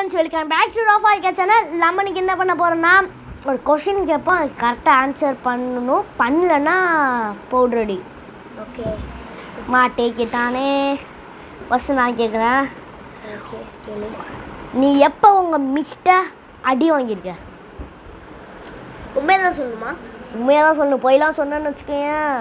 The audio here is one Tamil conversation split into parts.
ஃப்ரெண்ட்ஸ் வெல்கம் பேக் டு ராஃப் ஆய்க்கா சேனல் நம்ம இன்னைக்கு என்ன பண்ண போகிறோம்னா ஒரு கொஷின் கேட்போம் அதுக்கு கரெக்டாக ஆன்சர் பண்ணணும் பண்ணலன்னா பவுடர் அடி ஓகே மாட்டேக்கிட்டானே ஃபஸ்ட்டு நான் கேட்குறேன் ஓகே கேளு நீ எப்போ உங்கள் மிஸ்ட அடி வாங்கியிருக்க உண்மையதான் சொல்லணுமா உண்மையாக தான் சொல்லணும் பொய்லாம் சொன்னேன்னு வச்சுக்கோயேன்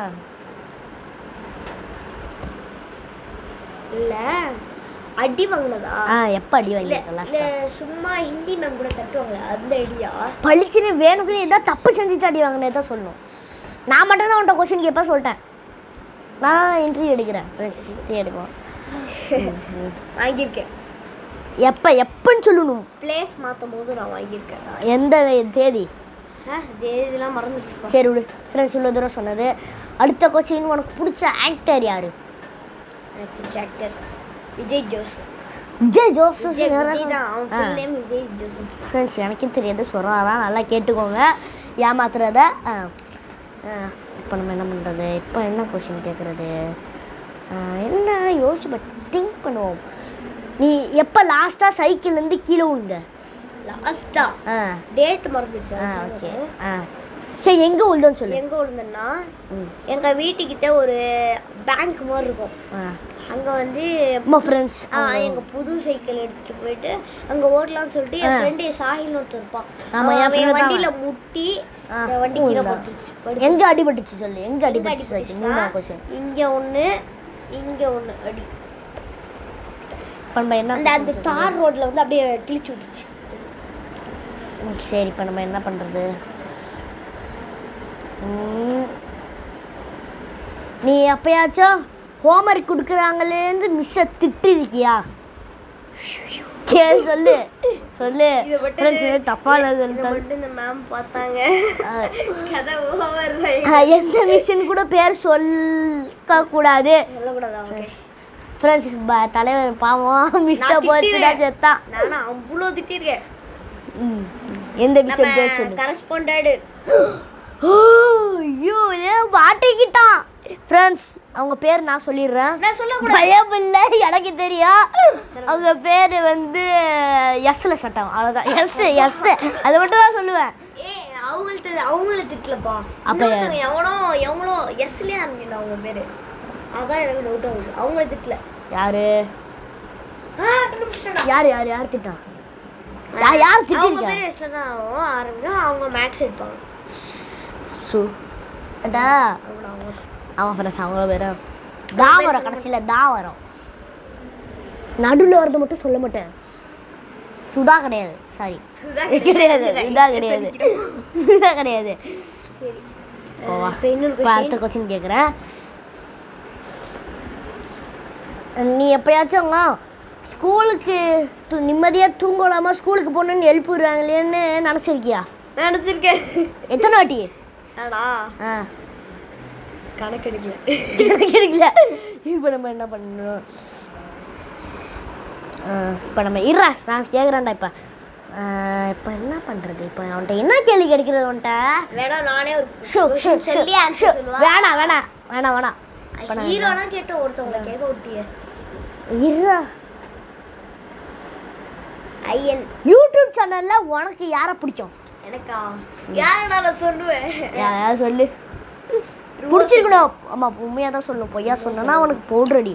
இல்ல அடி வாங்கினதா ஆ எப்போ அடி இல்ல வாங்கியிருக்க இல்ல லாஸ்ட்டாக சும்மா ஹிந்தி மேம் கூட தட்டுவாங்களே அந்த ஐடியா பளிச்சுன்னு வேணுக்குன்னு ஏதாவது தப்பு செஞ்சுட்டு அடி வாங்கினே தான் சொல்லணும் நான் மட்டும் தான் உன்ட்ட கொஷின் கேட்பேன் சொல்லிட்டேன் நான் இன்டர்வியூ எடுக்கிறேன் இன்டர்வியூ எடுக்குவோம் வாங்கியிருக்கேன் எப்போ எப்போன்னு சொல்லணும் பிளேஸ் மாற்றும் போது நான் வாங்கியிருக்கேன் எந்த தேதி ஆ இதெல்லாம் மறந்துருச்சுப்பா சரி விடு ஃப்ரெண்ட்ஸ் இவ்வளோ தூரம் சொன்னது அடுத்த கொஸ்டின் உனக்கு பிடிச்ச ஆக்டர் யாரு எனக்கு பிடிச்ச ஆக்டர் விஜய் ஜோசப் விஜய் ஜோசப் விஜய் விஜய் தான் அவன் full name Vijay Joseph friends எனக்கும் தெரியாது சொல்கிறோம் அதான் நல்லா கேட்டுக்கோங்க ஏமாத்துறத இப்போ நம்ம என்ன பண்ணுறது இப்போ என்ன கொஷின் கேட்குறது என்ன யோசிச்சு திங்க் பண்ணுவோம் நீ எப்போ லாஸ்ட்டாக சைக்கிள்லேருந்து கீழே விழுந்த லாஸ்டா ஆ டேட் மறந்துருச்சு ஆ அது ஓகே சொன்னது. ஆ சரி எங்கே விழுந்தோன்னு சொல்லு எங்க விழுந்தேன்னா ம் எங்க வீட்டுக்கிட்ட ஒரு பேங்க் மாதிரி இருக்கும் ஆ அங்க வந்து அம்மா ஃப்ரெண்ட்ஸ் ஆ, எங்க புது சைக்கிள் எடுத்துட்டு போயிட்டு அங்க ஓடலாம்னு சொல்லிட்டு என் ஆ. ஃப்ரெண்டு சாஹில் ஒருத்தர் இருப்பான் ஆமா, அவன் என் அவன் friend தான் வண்டியில முட்டி ஆ, என் வண்டி கீழே உண்டா. போட்டுருச்சு படுத்து. எங்கே அடிபட்டுச்சு சொல்லு எங்கே எங்க அடிபட்டுச்சு சொல்லு அடிபட்டுச்சுன்னா, மூணாவது கொஷின் இங்க ஒண்ணு இங்க ஒண்ணு அடி இப்போ நம்ம என்ன அந்த அந்த question தார் ரோட்ல வந்து அப்படியே கிழிச்சு விட்டுருச்சு ம், சரி இப்போ நம்ம என்ன பண்ணுறது நீ எப்பயாச்சும் ஹோம்ஒர்க் கொடுக்குறாங்களேன்னு மிஸ்ஸை திட்டிருக்கியா கே சொல்லு சொல்லு இதை மட்டும் Friends, இது தப்பான இதை சொல்லிட்டாங்க. மட்டும் இந்த மேம் பார்த்தாங்க ஆ, கதை ஓவர் ஆ, எந்த மிஸ்ஸுன்னு கூட பேர் சொல்ல கூடாது சொல்லக்கூடாதா ஓகே ஃப்ரெண்ட்ஸ் தலைவர் பாவம் மிஸ்டை நான் போச்சுடா திட்டிடுவேன். செத்தான் நானும் அவ்வளோ திட்டிருக்கேன் ம், எந்த மிஸ் பேர் நம்ம சொல்லு கரஸ்பாண்டடு ஐயோ ஏன் மாட்டிக்கிட்டான் ஃப்ரெண்ட்ஸ் அவங்க பேர் நான் சொல்லிடுறேன் நான் சொல்லக்கூடாது பயம் இல்லை எனக்கு தெரியும் அவங்க பேர் வந்து எஸ்ல சட்டம் அவ்வளோதான் எஸ் எஸ் அதை மட்டும் தான் சொல்லுவேன் ஏய் அவங்கள்ட்ட அவங்கள திட்டலப்பா அப்ப இன்னொருத்தவங்க எவனோ எவனோ எஸ்லயே ஆரம்பிக்கணும் அவங்க பேரு அதான் எனக்கு டவுட் ஆகுது அவங்கள திட்டல யாரு ஆ, கண்டுபிடிச்சிட்டேன்டா. யார் யார் யார் திட்டான் யார் யார் அவங்க திட்டிருக்கா பேர் எஸ்ல தான் ஆகும் ஆரம்பிங்க அவங்க மேக்ஸ் எடுப்பாங்க சு அடா அவங்க அவங்க ஆமாம் ஃப்ரெண்ட்ஸ் அவங்க பேரும் தா வரும் கடைசியில் தா வரும் நடுவில் வரது மட்டும் சொல்ல மாட்டேன் சுதா கிடையாது சாரி சுதா கிடையாது சுதா கிடையாது சுதா கிடையாது சரி ஓவா. இப்போ இன்னொரு இப்போ அடுத்த கொஸ்டின் கொஸ்டின் கேட்குறேன் நீ எப்பயாச்சும் ஸ்கூலுக்கு து நிம்மதியாக தூங்கலாமா ஸ்கூலுக்கு போகணுன்னு எழுப்பி விடுவாங்களேன்னு நினச்சிருக்கியா நினச்சிருக்கேன் எத்தனை வாட்டி ஆடா ஆ கணக்கு எடுக்கல எனக்கு கிடைக்கல இப்போ நம்ம என்ன பண்ணணும் இப்போ நம்ம இருறா நான் கேட்குறேன்டா இப்போ இப்போ என்ன பண்ணுறது இப்போ அவன்கிட்ட என்ன கேள்வி கிடைக்கிறது அவன்கிட்ட வேணா நானே ஒரு ஷூ ஷூ question சொல்லி ஷூ ஆன்சர் சொல்லுவா வேணாம் வேணாம் வேணாம் வேணாம் இப்ப நான் ஹீரோலாம் கேட்ட ஒருத்தவங்களை கேட்க விட்டிய இருறா ஐயன் யூடியூப் சேனலில் உனக்கு யாரை பிடிக்கும் எனக்கா யாரடா நான் சொல்லுவேன் யாராவது சொல்லு பிடிச்சிருக்கணும் ஆமாம் உண்மையாக தான் சொல்லணும் பொய்யா சொன்னா உனக்கு பவுட்ரடி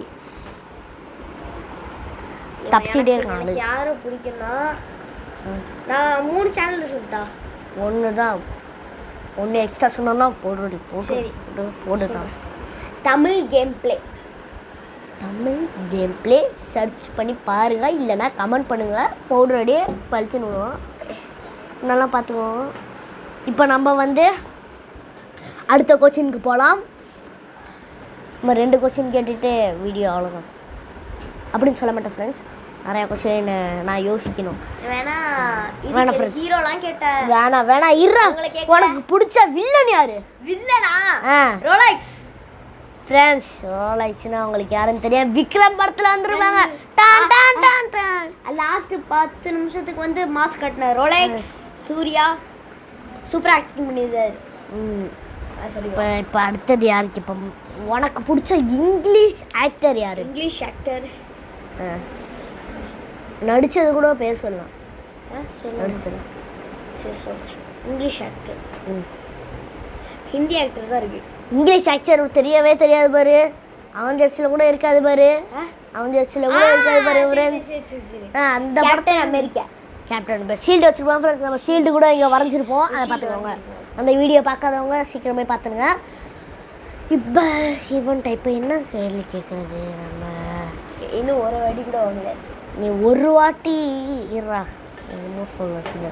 தப்பிச்சிட்டே இருக்கான் ஆளு. எனக்கு யாரை பிடிக்கும்னா நான் மூணு சேனல் சொல்லிட்டா ஒன்று தான் ஒன்று எக்ஸ்ட்ரா சொன்னோம்னா போடுறடி போட்டு சரி. போட்டு போட்டு தான் Tamil game play Tamil game play search பண்ணி பாருங்க இல்லைன்னா கமெண்ட் பண்ணுங்க பவுடர் பழிச்சுன்னு விடுவோம் நல்லா பார்த்துக்குவோம் இப்போ நம்ம வந்து அடுத்த கொஸ்டினுக்கு போகலாம் நம்ம ரெண்டு கொஸ்டின் கேட்டுட்டு வீடியோ அவ்வளோதான் அப்படின்னு சொல்ல மாட்டேன் ஃப்ரெண்ட்ஸ் நிறையா கொஸ்டின் நான் யோசிக்கணும் வேணா வேணாம் இது friends. ஹீரோலாம் கேட்ட வேணாம் வேணாம் இருறா அவங்கள கேட்கல. உனக்கு பிடிச்ச வில்லன் யாரு வில்லனா ஆ ரோலக்ஸ் ஃப்ரெண்ட்ஸ் ரோலாய்ச்சுன்னா உங்களுக்கு யாருன்னு தெரியும் விக்ரம் படத்தில் வந்துருவாங்க டான் டான் டான் டான் லாஸ்ட் பத்து நிமிஷத்துக்கு வந்து மாஸ்க் கட்டின ரோலக்ஸ் சூர்யா சூப்பர் ஆக்டிங் பண்ணியிருந்தாரு ம் ஆ, சரி இப்போ இப்போ அடுத்தது யாருக்கு இப்போ உனக்கு பிடிச்ச இங்கிலீஷ் ஆக்டர் யாரு இங்கிலீஷ் ஆக்டர் ஆ. நடிச்சது கூட பேர் சொல்லலாம் சொல்லு அப்படி சொல்லு சரி சொல்கிறேன் இங்கிலீஷ் ஆக்டர் ம் ஹிந்தி ஆக்டர் தான் இருக்கு இங்கிலீஷ் ஆக்சர் தெரியவே தெரியாது பாரு அவன் ஜெர்சியில் கூட இருக்காது பாரு அவன் ஜெர்சியில் கூட இருக்காது பாரு friends. சரி சரி சரி ஆ, அந்த கேப்டன் அமெரிக்கா கேப்டன் பேர் ஷீல்டு வச்சுருப்போம் ஃப்ரெண்ட்ஸ் நம்ம ஷீல்டு கூட இங்கே வரைஞ்சிருப்போம் அதை பார்த்துக்கோங்க அந்த வீடியோ பார்க்காதவங்க சீக்கிரமே பார்த்துருங்க இப்போ ஈவெண்ட் இப்போ என்ன கேள்வி கேட்குறது நம்ம இன்னும் ஒரு வாட்டி கூட வாங்கல நீ ஒரு வாட்டி இருறா என்னமோ சொல்ல சொல்ல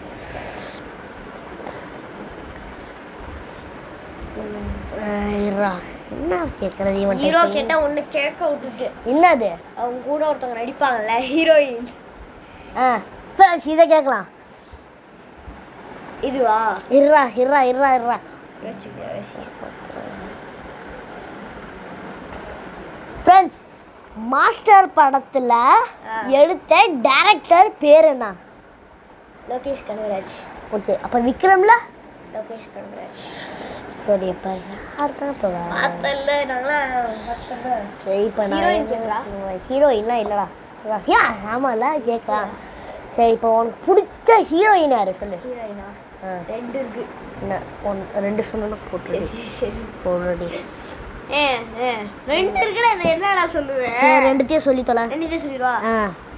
அஹ் இருறா என்ன கேட்குறது ஈவெண்ட் ஹீரோ கேட்டா ஒண்ணு கேட்க விட்டுட்டு என்னது அவங்க கூட ஒருத்தவங்க நடிப்பாங்கல்ல ஹீரோயின் ஆ ஃப்ரெண்ட்ஸ் இதை கேட்கலாம் இதுவா இருறா இருறா இருறா இருறா ஃப்ரெண்ட்ஸ் மாஸ்டர் படத்தில் ஆ. எடுத்த டைரக்டர் பேர் என்ன லோகேஷ் கனகராஜ் ஓகே அப்போ விக்ரம்ல லோகேஷ் கனகராஜ் சரி இப்போ யார் தான் இப்போ பார்த்தல நாங்களாம் பார்த்தல சரி இப்போ Heroine கேக்குறா? நான் ஹீரோயின்லாம் இல்லைடா யா ஆமாம்ல கேட்கலாம் சரி இப்போ உனக்கு பிடிச்ச ஹீரோயின் யாரு சொல்லு ஹீரோயினா ஆ ரெண்டு இருக்கு என்ன ஒன் ரெண்டு சொல்லணும் போட்டு சரி சரி ஆல்ரெடி ஏ ஏ ரெண்டு இருக்குடா நான் என்னடா சொல்லுவேன் சரி ரெண்டுத்தையும் சொல்லி தொலை ரெண்டு இதை சொல்லிடுவா ஆ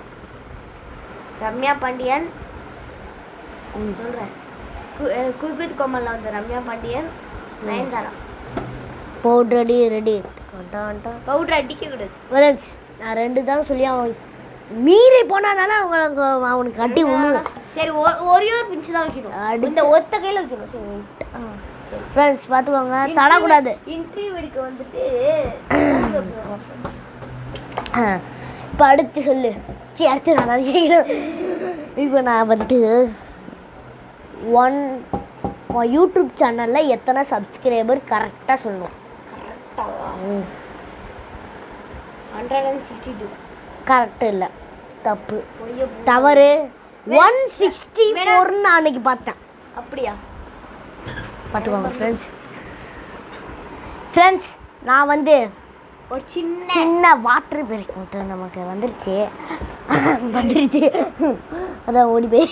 ரம்யா பாண்டியன் ம். சொல்றேன் குக்வித் கோமல்ல வந்து ரம்யா பாண்டியன் நயன்தாரா பவுட்ரடி ரெடி பவுடர் அடிக்க கூடாது ஃப்ரெண்ட்ஸ் நான் ரெண்டு தான் சொல்லி அவன் மீறி போனாதால அவங்களுக்கு அவனுக்கு கட்டி விழுவும் சரி ஒ- ஒரே ஒரு பிஞ்சு தான் வைக்கணும் அடி- இந்த ஒத்த கையில வைக்கணும் சரி ஃப்ரெண்ட்ஸ் பார்த்துக்கோங்க தடக்கூடாது இன்டர்வியூ எடுக்க வந்துட்டு இப்போ அடுத்து சொல்லு சரி அடுத்து நான் தான் கேட்கணும் இப்போ நான் வந்துட்டு ஒன் யூடியூப் சேனலில் எத்தனை சப்ஸ்கிரைபர் கரெக்டாக சொல்லணும் ம் hundred and sixty two correct இல்லை தப்பு தவறு ஒன் சிக்ஸ்டி ஃபோர்னு நான் அன்னைக்கு பார்த்தேன் அப்படியா பார்த்துக்கோங்க ஃப்ரெண்ட்ஸ் ஃப்ரெண்ட்ஸ் நான் வந்து ஒரு சின்ன சின்ன வாட்டர் பிரேக் மட்டும் நமக்கு வந்துருச்சு வந்துருச்சு அதான் ஓடி போய்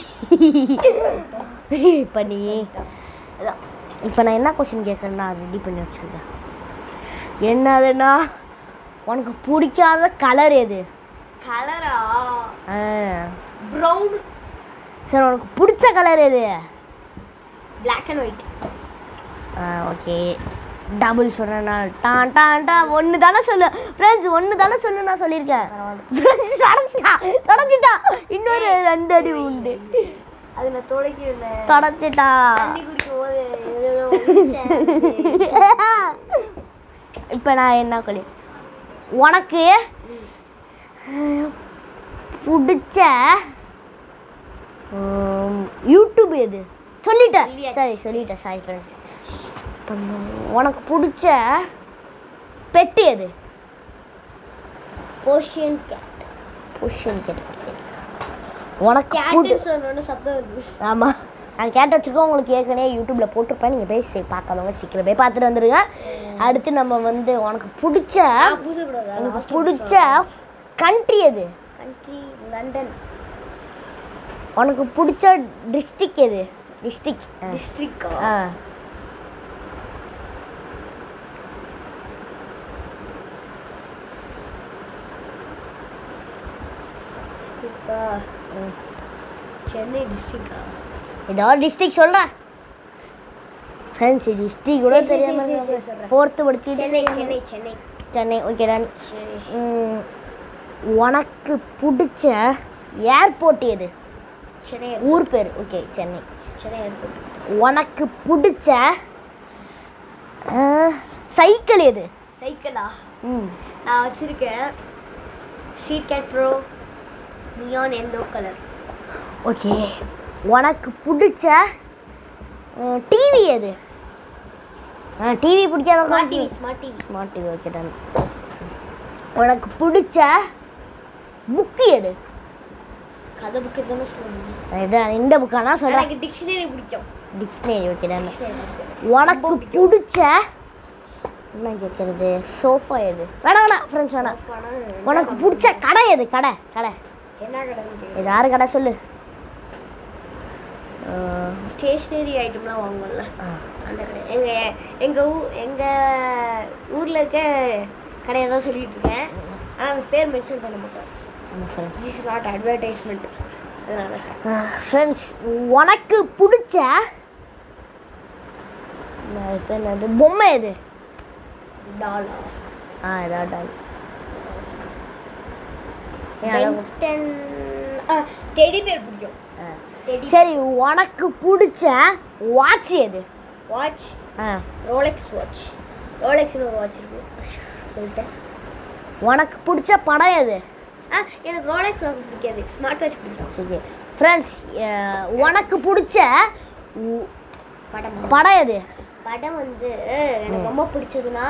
இப்போ நீ இப்போ நான் என்ன கொஸ்டின் கேட்குறேன்னா ரெடி பண்ணி வச்சுருக்கேன் என்னதுன்னா உனக்கு பிடிக்காத கலர் எது கலரா ஆ ப்ரௌன் சரி உனக்கு பிடிச்ச கலர் எது Black அண்ட் ஒயிட் ஆ ஓகே டபுள் சொன்னேன்னா டான் டான் டா ஒன்று தானே சொல்லு ஃப்ரெண்ட்ஸ் ஒன்று தானே சொல்லு நான் சொல்லியிருக்கேன் ஃப்ரெண்ட்ஸ் தொடச்சிட்டா தொடச்சிட்டா இன்னொரு ரெண்டு அடி உண்டு அது நான் துடைக்கல தொடச்சிட்டா தண்ணி குடிக்கும் போது ஏதோ ஒழிச்சேன். இப்போ நான் என்ன கொள்ளி உனக்கு பிடிச்ச உம், யூடியூப் எது சொல்லிட்டேன் சொல்லியாச்சு. சரி சொல்லிட்டேன் சாரி ஃப்ரெண்ட்ஸ் உனக்கு பிடிச்ச பெட்டு எது Persian cat. பொஷன் கேட்டு உனக்கு Cat பிடி- ன்னு சொன்னோனே சத்தம் வருது. ஆமாம் நான் கேட்டு வச்சுருக்கோம் உங்களுக்கு ஏற்கனவே யூடியூப்பில் போட்டிருப்பேன் நீங்கள் போய் சரி பார்க்காதவங்க சீக்கிரம் போய் பார்த்துட்டு வந்துடுங்க அடுத்து நம்ம வந்து உனக்கு பிடிச்ச நான் பூசக்கூடாதா? உனக்கு Last பிடிச்ச கண்ட்ரி எது country லண்டன் உனக்கு பிடிச்ச டிஸ்ட்ரிக் எது டிஸ்ட்ரிக் டிஸ்ட்ரிக்டா ஆ டிஸ்ட்ரிக்டா சென்னை டிஸ்ட்ரிக்டா ஏதோ டிஸ்ட்ரிக் சொல்கிறேன் ஃப்ரெண்ட்ஸ் டிஸ்ட்ரிக் கூட சரி, சரி, தெரியாம சரி, சரி, சொல்றேன். ஃபோர்த்து படிச்சுட்டு சென்னை சென்னை சென்னை சென்னை ஓகே டன் சரி ம், உனக்கு பிடிச்ச ஏர்போர்ட் எது சென்னை ஊர் பேர் ஓகே சென்னை சென்னை ஏர்போர்ட் உனக்கு பிடிச்ச சைக்கிள் எது சைக்கிளா ம் நான் வச்சிருக்கேன் street cat bro neon yellow colour okay உனக்கு பிடிச்ச டிவி எது டிவி பிடிக்காத smart TV smart TV smart TV okay done உனக்கு பிடிச்ச புக்கு எது கதை புக்கு தானே சொல்லுங்க இதான் இந்த புக்கானா சொல்கிறேன் எனக்கு டிக்ஷனரி பிடிக்கும் டிக்ஷனரி ஓகே டன் Dictionary பிடிக்கும். உனக்கு பிடிச்ச என்ன கேட்குறது சோஃபா எது வேணாம் வேணாம் ஃப்ரெண்ட்ஸ் வேணாம் ஆனா, உனக்கு பிடிச்ச கடை எது கடை கடை என்ன கடை ஏதாவது கடை சொல்லு ஸ்டேஷ்னரி ஐட்டம்லாம் வாங்குவோம்ல அந்த கடை எங்கள் எங்கள் ஊ எங்கள் ஊரில் இருக்க கடையை தான் சொல்லிட்டு இருக்கேன் ஆனால் அந்த பேர் மென்ஷன் பண்ண மாட்டோம் ஆமாம் friends this is not advertisement அதனால் ஃப்ரெண்ட்ஸ் உனக்கு பிடிச்ச நான் இப்போ என்னது பொம்மை எது டாலா ஆ ஏதாவது டால் ஏன் அழகு- பென்டன் டெடி பேர் பிடிக்கும் ஆ. டெடி சரி உனக்கு பிடிச்ச வாட்ச் எது வாட்ச் ஆ ரோலெக்ஸ் வாட்ச் ரோலெக்ஸ்னு ஒரு வாட்ச் இருக்கு சொல்லிட்டேன் உனக்கு பிடிச்ச படம் எது ஆ எனக்கு ரோலெக்ஸ் வாட்ச் பிடிக்காது ஸ்மார்ட் வாட்ச் பிடிக்கும் சரி ஃப்ரெண்ட்ஸ் உனக்கு பிடிச்ச உ- படம் படம் எது படம் வந்து எனக்கு ரொம்ப பிடிச்சதுன்னா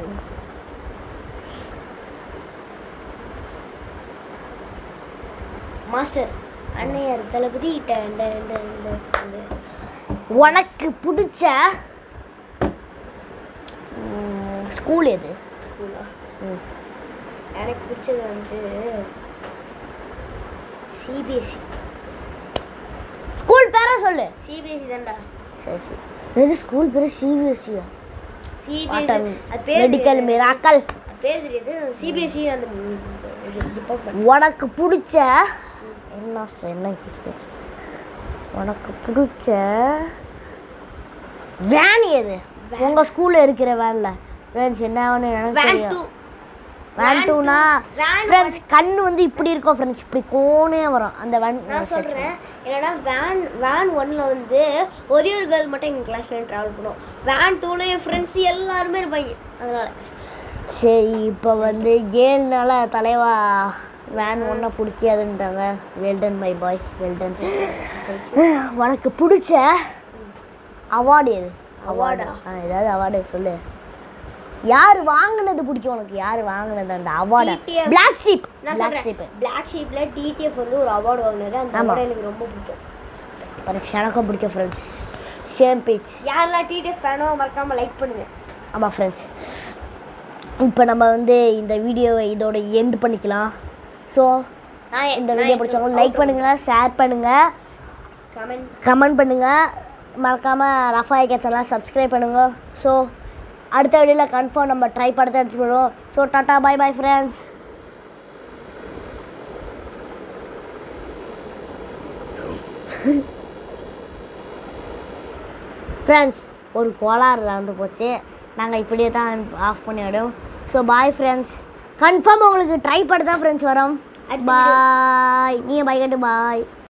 மாஸ்டர் அன்னையார் தளபதி ட- இந்த இந்த இந்த இந்த உனக்கு பிடிச்ச ஸ்கூல் எது ஸ்கூலா ம். எனக்கு பிடிச்சது வந்து சிபிஎஸ்சி ஸ்கூல் பேரை சொல்லு சிபிஎஸ்சி தான்டா சரி சரி எது ஸ்கூல் பேர் சிபிஎஸ்சியா சிபிஎஸ்சி அது பேர் மெடிக்கல் மிராக்கல் அது பேர் தெரியாது சிபிஎஸ்சி அந்த டிபார்ட்மெண்ட் உனக்கு பிடிச்ச என்ன சொ- என்ன கேக்குது? உனக்கு பிடிச்ச வேன் எது உங்க ஸ்கூல்ல இருக்கிற வேன்ல வேன்ஸ் என்னன்னு எனக்கு வேன் தெரியும் டூ வேன் டூனா வேன் ஃப்ரெண்ட்ஸ் கண்ணு வந்து இப்படி இருக்கும் ஃப்ரெண்ட்ஸ் இப்படி கோனே வரும் அந்த வேன் நான் சொல்கிறேன் என்னன்னா வேன் வேன் ஒன்ல வந்து ஒரே ஒரு கேர்ள் மட்டும் எங்கள் கிளாஸ்ல ட்ராவல் பண்ணுவோம் வேன் டூல என் ஃப்ரெண்ட்ஸ் எல்லாருமே இருப்பாங்க அதனால சரி இப்போ வந்து ஏழு நாளா தலைவா வேன் ஒன்றா பிடிக்காதுன்றாங்க வெல்டன் மை பாய் வெல்டன் உனக்கு பிடிச்ச அவார்டு எது அவார்டா Award-ஆ? ஆ ஏதாவது அவார்டு சொல்லு யார் வாங்கினது பிடிக்கும் உனக்கு யார் வாங்கினது அந்த அவார்டை TTF. பிளாக் ஷீப் நான் பிளாக் ஷீப் சொல்கிறேன் பிளாக் ஷீப்ல டிடிஎஃப் வந்து ஒரு அவார்டு வாங்கினாரு அந்த ஆமா. அவார்டு எனக்கு ரொம்ப பிடிக்கும் பரிசு எனக்கும் பிடிக்கும் ஃப்ரெண்ட்ஸ் சேம் பேஜ் யாரெல்லாம் டிடிஎஃப் ஃபேனோ மறக்காம லைக் பண்ணுங்க ஆமாம் ஃப்ரெண்ட்ஸ் இப்போ நம்ம வந்து இந்த வீடியோவை இதோட எண்ட் பண்ணிக்கலாம் ஸோ நான் இந்த வீடியோ பிடிச்சவங்க லைக் பண்ணுங்கள் ஷேர் பண்ணுங்கள் கமெண்ட் கமெண்ட் பண்ணுங்கள் மறக்காமல் ரஃபாய் கேட்செல்லாம் சப்ஸ்கிரைப் பண்ணுங்கள் ஸோ அடுத்த வீடியோவில் கன்ஃபார்ம் நம்ம ட்ரை படத்தை எடுத்து போடுவோம் so tata bye bye friends friends ஒரு கோளாறு நடந்து போச்சு நாங்கள் இப்படியே தான் ஆஃப் பண்ணி விடும் ஸோ பாய் ஃப்ரெண்ட்ஸ் கன்ஃபார்ம் உங்களுக்கு ட்ரை படம் தான் ஃப்ரெண்ட்ஸ் வரும் பாய் நீங்கள் பை கட்டு பாய்